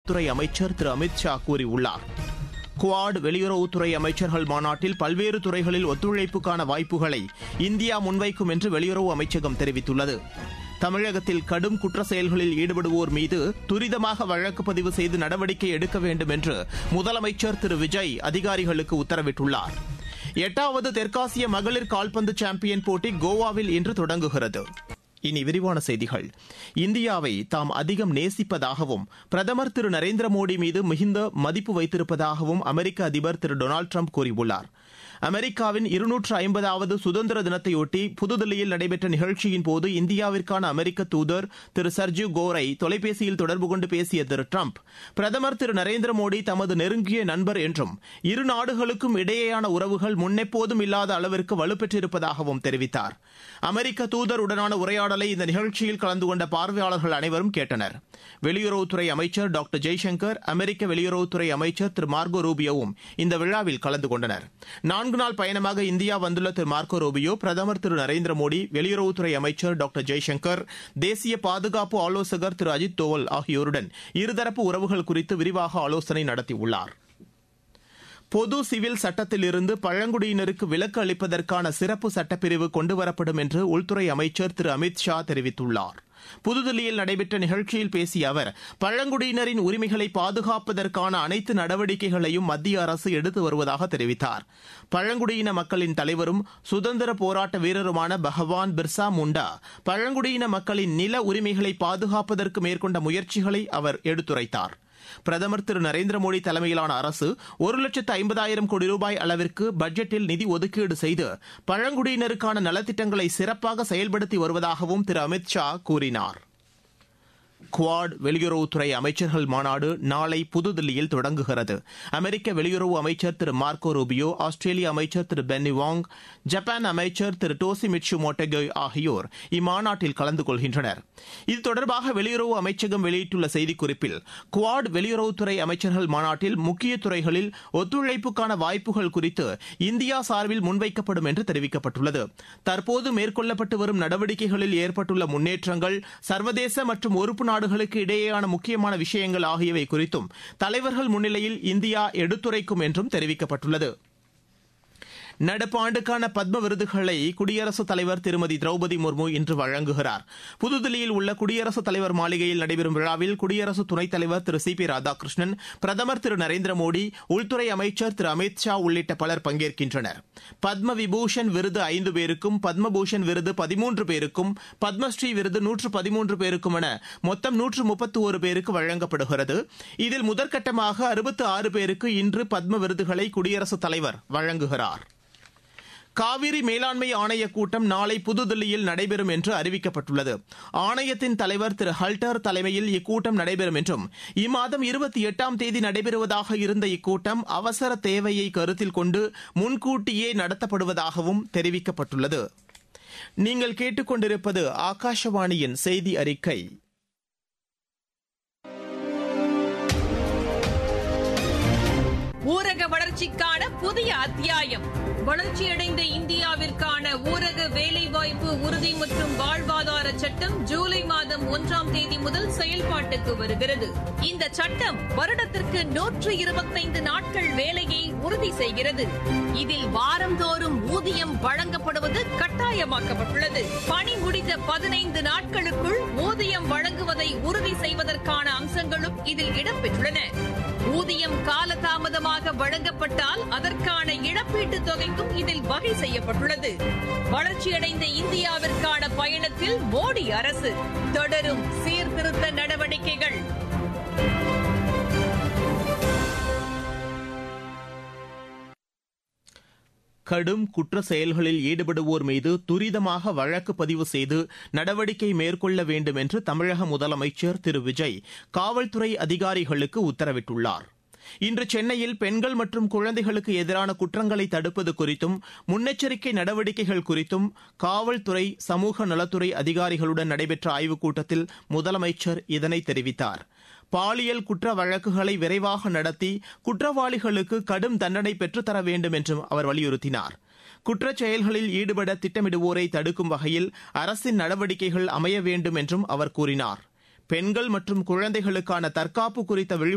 உள்துறை அமைச்சர் திரு அமித் ஷா கூறியுள்ளார் குவாட் வெளியுறவுத்துறை அமைச்சர்கள் மாநாட்டில் பல்வேறு துறைகளில் ஒத்துழைப்புக்கான வாய்ப்புகளை இந்தியா முன்வைக்கும் என்று வெளியுறவு அமைச்சகம் தெரிவித்துள்ளது தமிழகத்தில் கடும் குற்ற செயல்களில் ஈடுபடுவோர் மீது துரிதமாக வழக்கு பதிவு செய்து நடவடிக்கை எடுக்க வேண்டும் என்று முதலமைச்சர் திரு விஜய் அதிகாரிகளுக்கு உத்தரவிட்டுள்ளார் எட்டாவது தெற்காசிய மகளிர் கால்பந்து சாம்பியன் போட்டி கோவாவில் இன்று தொடங்குகிறது இனி விரிவான செய்திகள் இந்தியாவை தாம் அதிகம் நேசிப்பதாகவும் பிரதமர் திரு நரேந்திர மோடி மீது மிகுந்த மதிப்பு வைத்திருப்பதாகவும் அமெரிக்க அதிபர் திரு டொனால்டு ட்ரம்ப் கூறியுள்ளார் அமெரிக்காவின் இருநூற்று ஐம்பதாவது சுதந்திர தினத்தையொட்டி புதுதில்லியில் நடைபெற்ற நிகழ்ச்சியின் போது இந்தியாவிற்கான அமெரிக்க தூதர் திரு சர்ஜிவ் கோரை தொலைபேசியில் தொடர்பு கொண்டு பேசிய திரு ட்ரம்ப் பிரதமர் திரு நரேந்திர மோடி தமது நெருங்கிய நண்பர் என்றும் இரு நாடுகளுக்கும் இடையேயான உறவுகள் முன்னெப்போதும் இல்லாத அளவிற்கு வலுப்பெற்றிருப்பதாகவும் தெரிவித்தார் அமெரிக்க தூதருடனான உரையாடலை இந்த நிகழ்ச்சியில் கலந்து கொண்ட பார்வையாளர்கள் அனைவரும் கேட்டனர் வெளியுறவுத்துறை அமைச்சர் டாக்டர் ஜெய்சங்கர் அமெரிக்க வெளியுறவுத்துறை அமைச்சர் திரு மார்கோ ரூபியோவும் இந்த விழாவில் கலந்து கொண்டனர் நான்கு நாள் பயணமாக இந்தியா வந்துள்ள திரு மார்கோ ரூபியோ பிரதமர் திரு நரேந்திர மோடி வெளியுறவுத்துறை அமைச்சர் டாக்டர் ஜெய்சங்கர் தேசிய பாதுகாப்பு ஆலோசகர் திரு அஜித் தோவல் ஆகியோருடன் இருதரப்பு உறவுகள் குறித்து விரிவாக ஆலோசனை நடத்தியுள்ளார் பொது சிவில் சட்டத்திலிருந்து பழங்குடியினருக்கு விலக்கு அளிப்பதற்கான சிறப்பு சட்டப்பிரிவு கொண்டுவரப்படும் என்று உள்துறை அமைச்சர் திரு அமித் ஷா தெரிவித்துள்ளார் புதுதில்லியில் நடைபெற்ற நிகழ்ச்சியில் பேசிய அவர் பழங்குடியினரின் உரிமைகளை பாதுகாப்பதற்கான அனைத்து நடவடிக்கைகளையும் மத்திய அரசு எடுத்து வருவதாக தெரிவித்தார் பழங்குடியின மக்களின் தலைவரும் சுதந்திர போராட்ட வீரருமான பகவான் பிர்சா முண்டா பழங்குடியின மக்களின் நில உரிமைகளை பாதுகாப்பதற்கு மேற்கொண்ட முயற்சிகளை அவர் எடுத்துரைத்தார் பிரதமர் திரு நரேந்திர மோடி தலைமையிலான அரசு ஒரு லட்சத்து ஐம்பதாயிரம் கோடி ரூபாய் அளவிற்கு பட்ஜெட்டில் நிதி ஒதுக்கீடு செய்து பழங்குடியினருக்கான நலத்திட்டங்களை சிறப்பாக செயல்படுத்தி வருவதாகவும் திரு அமித் ஷா கூறினார் குவாட் வெளியுறவுத்துறை அமைச்சர்கள் மாநாடு நாளை புதுதில்லியில் தொடங்குகிறது அமெரிக்க வெளியுறவு அமைச்சர் திரு மார்க்கோ ரூபியோ ஆஸ்திரேலிய அமைச்சர் திரு பென்னி வாங் ஜப்பான் அமைச்சர் திரு டோசி மிட்சு மோட்டகோய் ஆகியோர் இம்மாநாட்டில் கலந்து கொள்கின்றனர் இது தொடர்பாக வெளியுறவு அமைச்சகம் வெளியிட்டுள்ள செய்திக்குறிப்பில் குவாட் வெளியுறவுத்துறை அமைச்சர்கள் மாநாட்டில் முக்கிய துறைகளில் ஒத்துழைப்புக்கான வாய்ப்புகள் குறித்து இந்தியா சார்பில் முன்வைக்கப்படும் என்று தெரிவிக்கப்பட்டுள்ளது தற்போது மேற்கொள்ளப்பட்டு வரும் நடவடிக்கைகளில் ஏற்பட்டுள்ள முன்னேற்றங்கள் சர்வதேச மற்றும் உறுப்பு நாடுகளுக்கு இடையேயான முக்கியமான விஷயங்கள் ஆகியவை குறித்தும் தலைவர்கள் முன்னிலையில் இந்தியா எடுத்துரைக்கும் என்றும் தெரிவிக்கப்பட்டுள்ளது நடப்பாண்டுக்கான பத்ம விருதுகளை குடியரசுத் தலைவர் திருமதி திரௌபதி முர்மு இன்று வழங்குகிறார் புதுதில்லியில் உள்ள குடியரசுத் தலைவர் மாளிகையில் நடைபெறும் விழாவில் குடியரசு துணைத் தலைவர் திரு சி பி ராதாகிருஷ்ணன் பிரதமர் திரு நரேந்திர மோடி உள்துறை அமைச்சர் திரு அமித் ஷா உள்ளிட்ட பலர் பங்கேற்கின்றனர் பத்ம விபூஷன் விருது ஐந்து பேருக்கும் பத்மபூஷன் விருது பதிமூன்று பேருக்கும் பத்மஸ்ரீ விருது நூற்று பதிமூன்று பேருக்கும் என மொத்தம் நூற்று முப்பத்து ஒரு பேருக்கு வழங்கப்படுகிறது இதில் முதற்கட்டமாக அறுபத்து ஆறு பேருக்கு இன்று பத்ம விருதுகளை குடியரசுத் தலைவர் வழங்குகிறார் காவிரி மேலாண்மை ஆணைய கூட்டம் நாளை புதுதில்லியில் நடைபெறும் என்று அறிவிக்கப்பட்டுள்ளது ஆணையத்தின் தலைவர் திரு ஹல்டர் தலைமையில் இக்கூட்டம் நடைபெறும் என்றும் இம்மாதம் இருபத்தி எட்டாம் தேதி நடைபெறுவதாக இருந்த இக்கூட்டம் அவசர தேவையை கருத்தில் கொண்டு முன்கூட்டியே நடத்தப்படுவதாகவும் தெரிவிக்கப்பட்டுள்ளது நீங்கள் கேட்டுக்கொண்டிருப்பது ஆகாஷவாணியின் செய்தி அறிக்கை ஊரக வளர்ச்சிக்கான புதிய அத்தியாயம் வளர்ச்சியடைந்த இந்தியாவிற்கான ஊரக வேலைவாய்ப்பு உறுதி மற்றும் வாழ்வாதார சட்டம் ஜூலை மாதம் ஒன்றாம் தேதி முதல் செயல்பாட்டுக்கு வருகிறது இந்த சட்டம் வருடத்திற்கு நூற்று இருபத்தைந்து நாட்கள் வேலையை உறுதி செய்கிறது இதில் வாரந்தோறும் ஊதியம் வழங்கப்படுவது கட்டாயமாக்கப்பட்டுள்ளது பணி முடிந்த பதினைந்து நாட்களுக்குள் ஊதியம் வழங்குவதை உறுதி செய்வதற்கான அம்சங்களும் இதில் இடம்பெற்றுள்ளன ஊதியம் காலதாமதமாக வழங்கப்பட்டால் அதற்கான இழப்பீட்டுத் தொகைக்கும் இதில் வகை செய்யப்பட்டுள்ளது வளர்ச்சியடைந்த இந்தியாவிற்கான பயணத்தில் மோடி அரசு தொடரும் சீர்திருத்த நடவடிக்கைகள் கடும் குற்ற செயல்களில் ஈடுபடுவோர் மீது துரிதமாக வழக்கு பதிவு செய்து நடவடிக்கை மேற்கொள்ள வேண்டும் என்று தமிழக முதலமைச்சர் திரு விஜய் காவல்துறை அதிகாரிகளுக்கு உத்தரவிட்டுள்ளார் இன்று சென்னையில் பெண்கள் மற்றும் குழந்தைகளுக்கு எதிரான குற்றங்களை தடுப்பது குறித்தும் முன்னெச்சரிக்கை நடவடிக்கைகள் குறித்தும் காவல்துறை சமூக நலத்துறை அதிகாரிகளுடன் நடைபெற்ற ஆய்வுக் கூட்டத்தில் முதலமைச்சர் இதனை தெரிவித்தார் பாலியல் குற்ற வழக்குகளை விரைவாக நடத்தி குற்றவாளிகளுக்கு கடும் தண்டனை பெற்றுத்தர வேண்டும் என்றும் அவர் வலியுறுத்தினார் குற்றச் செயல்களில் ஈடுபட திட்டமிடுவோரை தடுக்கும் வகையில் அரசின் நடவடிக்கைகள் அமைய வேண்டும் என்றும் அவர் கூறினார் பெண்கள் மற்றும் குழந்தைகளுக்கான தற்காப்பு குறித்த விழிப்புணர்வு